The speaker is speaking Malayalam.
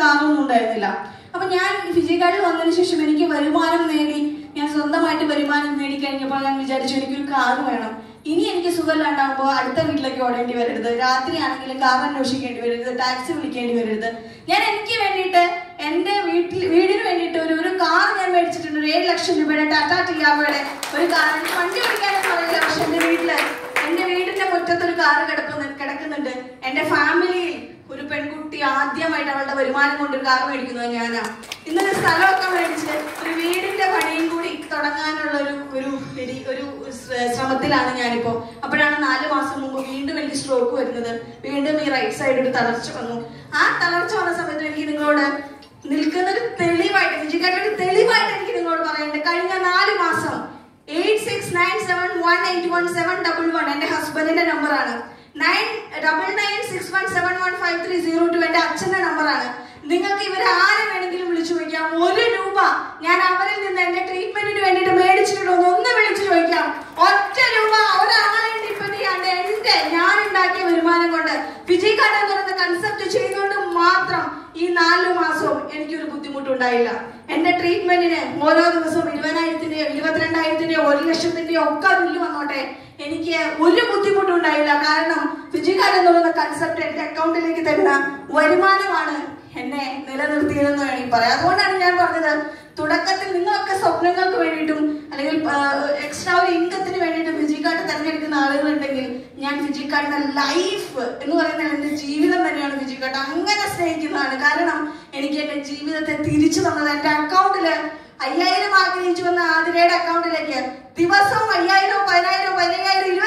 കാറൊന്നും ഉണ്ടായിരുന്നില്ല അപ്പൊ ഞാൻ ഫിജി കാർഡിൽ വന്നതിന് ശേഷം എനിക്ക് വരുമാനം നേടി ഞാൻ സ്വന്തമായിട്ട് വരുമാനം നേടി കഴിഞ്ഞപ്പോൾ ഞാൻ വിചാരിച്ചു എനിക്കൊരു കാർ വേണം ഇനി എനിക്ക് സുഖമില്ലാണ്ടാകുമ്പോൾ അടുത്ത വീട്ടിലേക്ക് ഓടേണ്ടി വരരുത് രാത്രിയാണെങ്കിലും കാർ അന്വേഷിക്കേണ്ടി വരരുത് ടാക്സി വിളിക്കേണ്ടി വരരുത് ഞാൻ എനിക്ക് വേണ്ടിയിട്ട് എന്റെ വീട്ടിൽ വീടിന് വേണ്ടിയിട്ട് ഒരു ഒരു കാർ ഞാൻ മേടിച്ചിട്ടുണ്ട് ഒരു ഏഴ് ലക്ഷം രൂപയുടെ ടാറ്റാ ടിയാവയുടെ ഒരു കാർ എനിക്ക് വണ്ടി ഓടിക്കാനൊന്നും അറിയില്ല പക്ഷെ എന്റെ വീട്ടില് എന്റെ വീടിന്റെ മുറ്റത്ത് ഒരു കാറ് കിടക്കുന്ന കിടക്കുന്നുണ്ട് എന്റെ ഫാമിലിയിൽ ഒരു പെൺകുട്ടി ആദ്യമായിട്ട് അവളുടെ വരുമാനം കൊണ്ട് ഒരു കാർ മേടിക്കുന്നത് ഞാനാ ഇന്നൊരു സ്ഥലമൊക്കെ മേടിച്ച് ഒരു വീടിന്റെ പണിയും കൂടി തുടങ്ങാനുള്ള ഒരു ഒരു ഒരു- ഒരു ശ്ര- ശ്രമത്തിലാണ് ഞാനിപ്പോ അപ്പോഴാണ് നാല് മാസം മുമ്പ് വീണ്ടും എനിക്ക് സ്ട്രോക്ക് വരുന്നത് വീണ്ടും ഈ റൈറ്റ് സൈഡ് ഒരു തളർച്ച വന്നു ആ തളർച്ച വന്ന സമയത്ത് എനിക്ക് നിങ്ങളോട് നിൽക്കുന്ന ഒരു തെളിവായിട്ട് ഫിജിക്കായിട്ട് ഒരു തെളിവായിട്ട് എനിക്ക് നിങ്ങളോട് പറയണ്ടേ കഴിഞ്ഞ നാല് മാസം eight six nine seven one eight one seven double one എന്റെ ഹസ്ബൻഡിന്റെ നമ്പറാണ് nine double nine six one seven one five three zero two എന്റെ അച്ഛന്റെ നമ്പറാണ് നിങ്ങൾക്ക് ഇവരെ ആരെ വേണമെങ്കിലും വിളിച്ചു ചോദിക്കാം ഒരു രൂപ ഞാൻ അവരിൽ നിന്ന് എന്റെ ട്രീറ്റ്മെന്റിന് വേണ്ടിയിട്ട് മേടിച്ചിട്ടുണ്ടോ എന്ന് ഒന്ന് വിളിച്ചു ചോദിക്കാം ഒറ്റ രൂപ ഒരാളെ ഡിപ്പെൻഡ് ചെയ്യാണ്ട് എന്റെ ഞാൻ ഉണ്ടാക്കിയ വരുമാനം കൊണ്ട് വിജയ് കാർഡ് എന്ന് പറയുന്ന കൺസെപ്റ്റ് ചെയ്തുകൊണ്ട് മാത്രം ഈ നാലു മാസവും എനിക്കൊരു ബുദ്ധിമുട്ടുണ്ടായില്ല എന്റെ ട്രീറ്റ്മെന്റിന് ഓരോ ദിവസവും ഇരുപതിനായിരത്തിന്റെയോ ഇരുപത്തിരണ്ടായിരത്തിന്റെയോ ഒരു ലക്ഷത്തിന്റെയോ ഒക്കെ ബില്ല് വന്നോട്ടെ എനിക്ക് ഒരു ബുദ്ധിമുട്ടും ഉണ്ടായില്ല കാരണം വിജയ് കാർഡ് എന്ന് പറയുന്ന കൺസെപ്റ്റ് എന്റെ അക്കൗണ്ടിലേക്ക് തരുന്ന വരുമാനമാണ് എന്നെ നിലനിർത്തിയതെന്ന് വേണമെങ്കിൽ പറയാം അതുകൊണ്ടാണ് ഞാൻ പറഞ്ഞത് തുടക്കത്തിൽ നിങ്ങളൊക്കെ സ്വപ്നങ്ങൾക്ക് വേണ്ടിയിട്ടും അല്ലെങ്കിൽ എക്സ്ട്രാ ഒരു ഇൻകത്തിന് വേണ്ടിയിട്ടും ഫിജി കാർഡ് തിരഞ്ഞെടുക്കുന്ന ആളുകളുണ്ടെങ്കിൽ ഞാൻ ഫിജി കാർഡിന്റെ ലൈഫ് എന്ന് പറയുന്നത് എന്റെ ജീവിതം തന്നെയാണ് ഫിജി കാർഡ് അങ്ങനെ സ്നേഹിക്കുന്നതാണ് കാരണം എനിക്ക് എന്റെ ജീവിതത്തെ തിരിച്ചു തന്നത് എന്റെ അക്കൗണ്ടില് അയ്യായിരം ആഗ്രഹിച്ചു വന്ന ആതിരയുടെ അക്കൗണ്ടിലേക്ക് ദിവസവും അയ്യായിരോ പതിനായിരോ പതിനയ്യായിരം